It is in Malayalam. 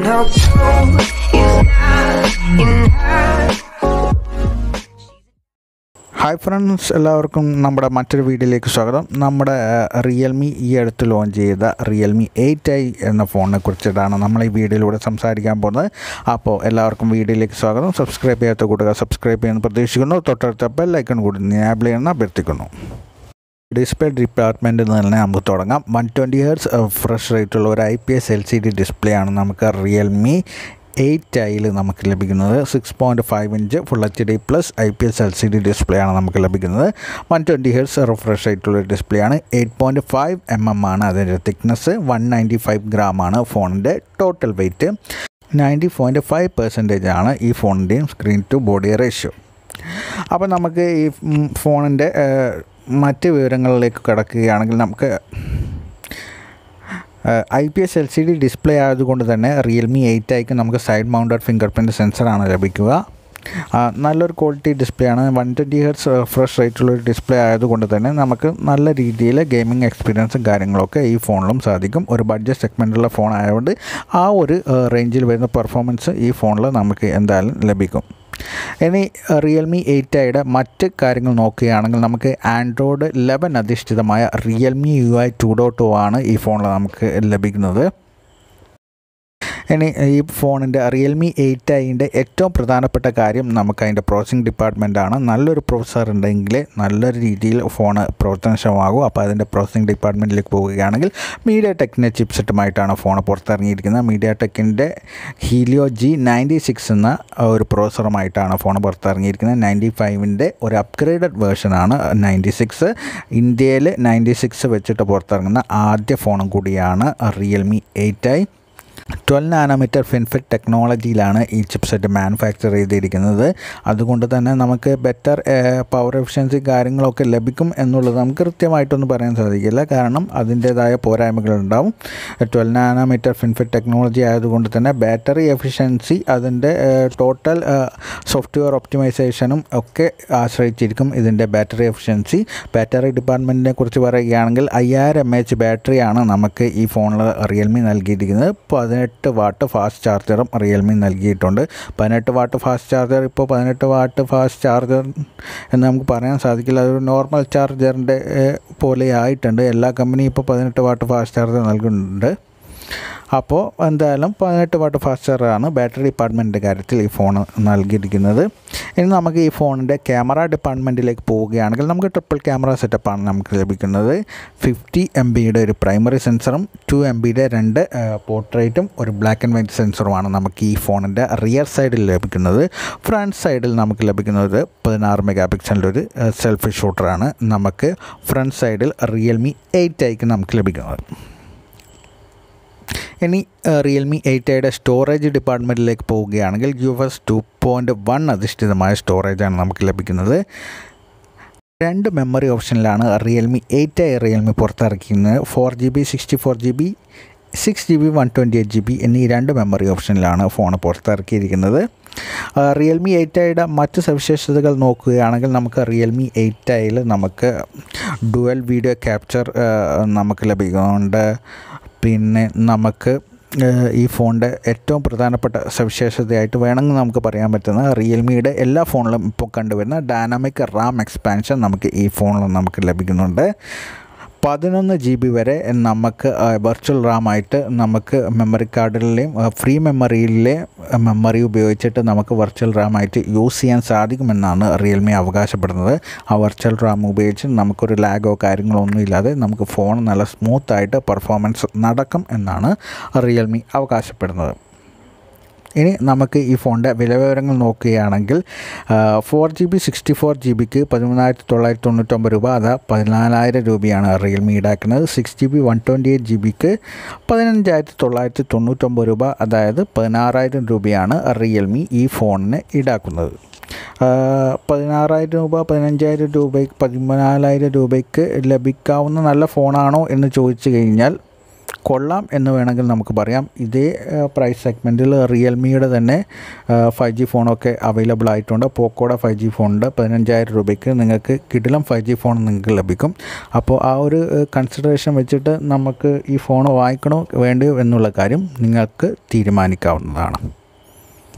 no truth is not in her. Hi friends എല്ലാവർക്കും നമ്മുടെ മറ്റൊരു വീഡിയോയിലേക്ക് സ്വാഗതം നമ്മുടെ റിയൽമി ഈ അടുത്ത് ലോഞ്ച് ചെയ്ത റിയൽമി എയ്റ്റ് ഐ എന്ന ഫോണിനെ കുറിച്ചിട്ടാണ് നമ്മൾ ഈ വീഡിയോയിലൂടെ സംസാരിക്കാൻ പോകുന്നത് അപ്പോൾ എല്ലാവർക്കും വീഡിയോയിലേക്ക് സ്വാഗതം സബ്സ്ക്രൈബ് ചെയ്യാത്ത കൂട്ടുകാർ സബ്സ്ക്രൈബ് ചെയ്യുമെന്ന് പ്രതീക്ഷിക്കുന്നു തൊട്ടടുത്ത ബെല്ലൈക്കൺ കൂടി എനാബിൾ ചെയ്യുന്ന അഭ്യർത്ഥിക്കുന്നു ഡിസ്പ്ലേ ഡിപ്പാർട്ട്മെൻറ്റിൽ നിന്ന് തന്നെ നമുക്ക് തുടങ്ങാം വൺ ട്വൻറ്റി ഹേർട്സ് ഫ്രഷ് റേറ്റുള്ള ഒരു I P S L C D display ആണ് നമുക്ക് റിയൽമി എയ്റ്റ് ഐയിൽ നമുക്ക് ലഭിക്കുന്നത് six point five inch full H D plus I P S L C D display ആണ് നമുക്ക് ലഭിക്കുന്നത് വൺ ട്വൻറ്റി ഹെർട്സ് റിഫ്രഷ് ആയിട്ടുള്ള ഡിസ്പ്ലേ ആണ് eight point five M M ആണ് അതിൻ്റെ thickness one ninety five gram ആണ് ഫോണിൻ്റെ total weight ninety point five percentage ആണ് ഈ ഫോണിൻ്റെയും സ്ക്രീൻ ടു ബോഡി റേഷ്യോ അപ്പോൾ നമുക്ക് ഈ ഫോണിൻ്റെ മറ്റ് വിവരങ്ങളിലേക്ക് കിടക്കുകയാണെങ്കിൽ നമുക്ക് I P S L C D display ആയതുകൊണ്ട് തന്നെ റിയൽമി എയ്റ്റ് ഐക്ക് നമുക്ക് സൈഡ് മൗണ്ടഡ് ഫിംഗർ പ്രിൻറ്റ് സെൻസറാണ് ലഭിക്കുക ആ, നല്ലൊരു ക്വാളിറ്റി ഡിസ്പ്ലേ ആണ് വൺ ട്വൻറ്റി ഹെർട്സ് ഫ്രഷ് റേറ്റുള്ള ഒരു ഡിസ്പ്ലേ ആയതുകൊണ്ട് തന്നെ നമുക്ക് നല്ല രീതിയിൽ ഗെയിമിംഗ് എക്സ്പീരിയൻസും കാര്യങ്ങളൊക്കെ ഈ ഫോണിലും സാധിക്കും ഒരു ബഡ്ജറ്റ് സെഗ്മെൻറ്റുള്ള ഫോൺ ആയതുകൊണ്ട് ആ ഒരു റേഞ്ചിൽ വരുന്ന പെർഫോമൻസ് ഈ ഫോണിൽ നമുക്ക് എന്തായാലും ലഭിക്കും ഇനി റിയൽമി എയ്റ്റ് ഐയുടെ മറ്റ് കാര്യങ്ങൾ നോക്കുകയാണെങ്കിൽ നമുക്ക് ആൻഡ്രോയിഡ് ലെവൻ അധിഷ്ഠിതമായ Realme U I two dot ആണ് ഈ ഫോണിൽ നമുക്ക് ലഭിക്കുന്നത് ഇനി ഈ ഫോണിൻ്റെ റിയൽമി എയ്റ്റ് ഐൻ്റെ ഏറ്റവും പ്രധാനപ്പെട്ട കാര്യം നമുക്ക് അതിൻ്റെ പ്രോസസ്സിംഗ് ഡിപ്പാർട്ട്മെൻറ്റാണ് നല്ലൊരു പ്രോസസ്സർ ഉണ്ടെങ്കിൽ നല്ലൊരു രീതിയിൽ ഫോൺ പ്രവർത്തനക്ഷമമാകും അപ്പോൾ അതിൻ്റെ പ്രോസസ്സിംഗ് ഡിപ്പാർട്ട്മെൻറ്റിലേക്ക് പോവുകയാണെങ്കിൽ മീഡിയ ടെക്കിൻ്റെ ചിപ്സെറ്റുമായിട്ടാണ് ഫോൺ പുറത്തിറങ്ങിയിരിക്കുന്നത് മീഡിയ ടെക്കിൻ്റെ ഹീലിയോ ജി നയൻറ്റി സിക്സ് എന്ന ഒരു പ്രോസസ്സറുമായിട്ടാണ് ഫോൺ പുറത്തിറങ്ങിയിരിക്കുന്നത് നയൻറ്റി ഫൈവിൻ്റെ ഒരു അപ്ഗ്രേഡഡ് വേർഷനാണ് നയൻറ്റി സിക്സ് ഇന്ത്യയിൽ നയൻറ്റി സിക്സ് വെച്ചിട്ട് പുറത്തിറങ്ങുന്ന ആദ്യ ഫോണും കൂടിയാണ് Realme eight I twelve nanometre FinFET ടെക്നോളജിയിലാണ് ഈ ചിപ്സെറ്റ് മാനുഫാക്ചർ ചെയ്തിരിക്കുന്നത് അതുകൊണ്ട് തന്നെ നമുക്ക് ബെറ്റർ പവർ എഫിഷ്യൻസി കാര്യങ്ങളൊക്കെ ലഭിക്കും എന്നുള്ളത് നമുക്ക് കൃത്യമായിട്ടൊന്നും പറയാൻ സാധിക്കില്ല കാരണം അതിൻ്റേതായ പോരായ്മകളുണ്ടാവും ട്വൽവ് നാനോമീറ്റർ ഫിൻഫിറ്റ് ടെക്നോളജി ആയതുകൊണ്ട് തന്നെ ബാറ്ററി എഫിഷ്യൻസി അതിൻ്റെ ടോട്ടൽ സോഫ്റ്റ്വെയർ ഒപ്റ്റിമൈസേഷനും ഒക്കെ ആശ്രയിച്ചിരിക്കും ഇതിൻ്റെ ബാറ്ററി എഫിഷ്യൻസി ബാറ്ററി ഡിപ്പാർട്ട്മെൻറ്റിനെ കുറിച്ച് പറയുകയാണെങ്കിൽ അയ്യായിരം എം എച്ച് ബാറ്ററിയാണ് നമുക്ക് ഈ ഫോണിൽ റിയൽമി നൽകിയിരിക്കുന്നത് പതിനെട്ട് വാട്ട് ഫാസ്റ്റ് ചാർജറും റിയൽമി നൽകിയിട്ടുണ്ട് പതിനെട്ട് വാട്ട് ഫാസ്റ്റ് ചാർജർ ഇപ്പോൾ പതിനെട്ട് വാട്ട് ഫാസ്റ്റ് ചാർജർ എന്ന് നമുക്ക് പറയാൻ സാധിക്കില്ല അതൊരു നോർമൽ ചാർജറിൻ്റെ പോലെ ആയിട്ടുണ്ട് എല്ലാ കമ്പനിയും ഇപ്പോൾ പതിനെട്ട് വാട്ട് ഫാസ്റ്റ് ചാർജർ നൽകുന്നുണ്ട് അപ്പോൾ എന്തായാലും പതിനെട്ട് വാട്ട് ഫാസ്റ്റ് ചാർജറാണ് ബാറ്ററി ഡിപ്പാർട്ട്മെൻറ്റിൻ്റെ കാര്യത്തിൽ ഈ ഫോൺ നൽകിയിരിക്കുന്നത് ഇനി നമുക്ക് ഈ ഫോണിൻ്റെ ക്യാമറ ഡിപ്പാർട്ട്മെൻറ്റിലേക്ക് പോവുകയാണെങ്കിൽ നമുക്ക് ട്രിപ്പിൾ ക്യാമറ സെറ്റപ്പാണ് നമുക്ക് ലഭിക്കുന്നത് ഫിഫ്റ്റി എം ബിയുടെ ഒരു പ്രൈമറി സെൻസറും ടു എം ബിയുടെ രണ്ട് പോർട്രേറ്റും ഒരു ബ്ലാക്ക് ആൻഡ് വൈറ്റ് സെൻസറുമാണ് നമുക്ക് ഈ ഫോണിൻ്റെ റിയർ സൈഡിൽ ലഭിക്കുന്നത് ഫ്രണ്ട് സൈഡിൽ നമുക്ക് ലഭിക്കുന്നത് പതിനാറ് മെഗാ പിക്സലിൻ്റെ ഒരു സെൽഫി ഷൂട്ടറാണ് നമുക്ക് ഫ്രണ്ട് സൈഡിൽ റിയൽമി എയ്റ്റ് ഐക്ക് നമുക്ക് ലഭിക്കുന്നത് ഇനി റിയൽമി എയ്റ്റ് ഐയുടെ സ്റ്റോറേജ് ഡിപ്പാർട്ട്മെൻറ്റിലേക്ക് പോവുകയാണെങ്കിൽ U S two point one അധിഷ്ഠിതമായ സ്റ്റോറേജാണ് നമുക്ക് ലഭിക്കുന്നത് രണ്ട് മെമ്മറി ഓപ്ഷനിലാണ് റിയൽമി എയ്റ്റ് ഐ റിയൽമി പുറത്തിറക്കുന്നത് four G B sixty four G B six G B one twenty eight G B എന്നീ രണ്ട് മെമ്മറി ഓപ്ഷനിലാണ് ഫോൺ പുറത്തിറക്കിയിരിക്കുന്നത് റിയൽമി എയ്റ്റ് ഐയുടെ മറ്റ് സവിശേഷതകൾ നോക്കുകയാണെങ്കിൽ നമുക്ക് റിയൽമി എയ്റ്റ് ഐയിൽ നമുക്ക് ഡുവൽ വീഡിയോ ക്യാപ്ചർ നമുക്ക് ലഭിക്കുന്നുണ്ട് പിന്നെ നമുക്ക് ഈ ഫോണിൻ്റെ ഏറ്റവും പ്രധാനപ്പെട്ട സവിശേഷതയായിട്ട് വേണമെങ്കിൽ നമുക്ക് പറയാൻ പറ്റുന്ന റിയൽമിയുടെ എല്ലാ ഫോണിലും ഇപ്പോൾ കണ്ടുവരുന്ന ഡൈനാമിക് റാം എക്സ്പാൻഷൻ നമുക്ക് ഈ ഫോണിൽ നമുക്ക് ലഭിക്കുന്നുണ്ട് പതിനൊന്ന് ജി ബി വരെ നമുക്ക് വെർച്വൽ റാമായിട്ട് നമുക്ക് മെമ്മറി കാർഡിലെയും ഫ്രീ മെമ്മറിയിലെ മെമ്മറി ഉപയോഗിച്ചിട്ട് നമുക്ക് വെർച്വൽ റാമായിട്ട് യൂസ് ചെയ്യാൻ സാധിക്കുമെന്നാണ് റിയൽമി അവകാശപ്പെടുന്നത് ആ വെർച്വൽ റാം ഉപയോഗിച്ച് നമുക്കൊരു ലാഗോ കാര്യങ്ങളോ ഒന്നും ഇല്ലാതെ നമുക്ക് ഫോൺ നല്ല സ്മൂത്തായിട്ട് പെർഫോമൻസ് നടക്കും എന്നാണ് റിയൽമി അവകാശപ്പെടുന്നത് ഇനി നമുക്ക് ഈ ഫോണിൻ്റെ വിലവിവരങ്ങൾ നോക്കുകയാണെങ്കിൽ four G B sixty four G ബിക്ക് പതിമൂന്നായിരത്തി തൊള്ളായിരത്തി തൊണ്ണൂറ്റൊമ്പത് രൂപ അത് പതിനാലായിരം രൂപയാണ് റിയൽമി ഈടാക്കുന്നത് six G B one twenty eight G ബിക്ക് പതിനഞ്ചായിരത്തി തൊള്ളായിരത്തി തൊണ്ണൂറ്റൊമ്പത് രൂപ അതായത് പതിനാറായിരം രൂപയാണ് റിയൽമി ഈ ഫോണിന് ഈടാക്കുന്നത് പതിനാറായിരം രൂപ പതിനഞ്ചായിരം രൂപയ്ക്ക് പതിനാലായിരം രൂപയ്ക്ക് ലഭിക്കാവുന്ന നല്ല ഫോണാണോ എന്ന് ചോദിച്ചു കഴിഞ്ഞാൽ കൊള്ളാം എന്ന് വേണമെങ്കിൽ നമുക്ക് പറയാം ഇതേ പ്രൈസ് സെഗ്മെൻറ്റിൽ റിയൽമിയുടെ തന്നെ ഫൈവ് ജി ഫോണൊക്കെ അവൈലബിൾ ആയിട്ടുണ്ട് പോക്കോയുടെ ഫൈവ് ജി ഫോണുണ്ട് പതിനഞ്ചായിരം രൂപയ്ക്ക് നിങ്ങൾക്ക് കിടിലം ഫൈവ് ജി ഫോൺ നിങ്ങൾക്ക് ലഭിക്കും അപ്പോൾ ആ ഒരു കൺസിഡറേഷൻ വെച്ചിട്ട് നമുക്ക് ഈ ഫോൺ വാങ്ങിക്കണോ വേണ്ടയോ എന്നുള്ള കാര്യം നിങ്ങൾക്ക് തീരുമാനിക്കാവുന്നതാണ്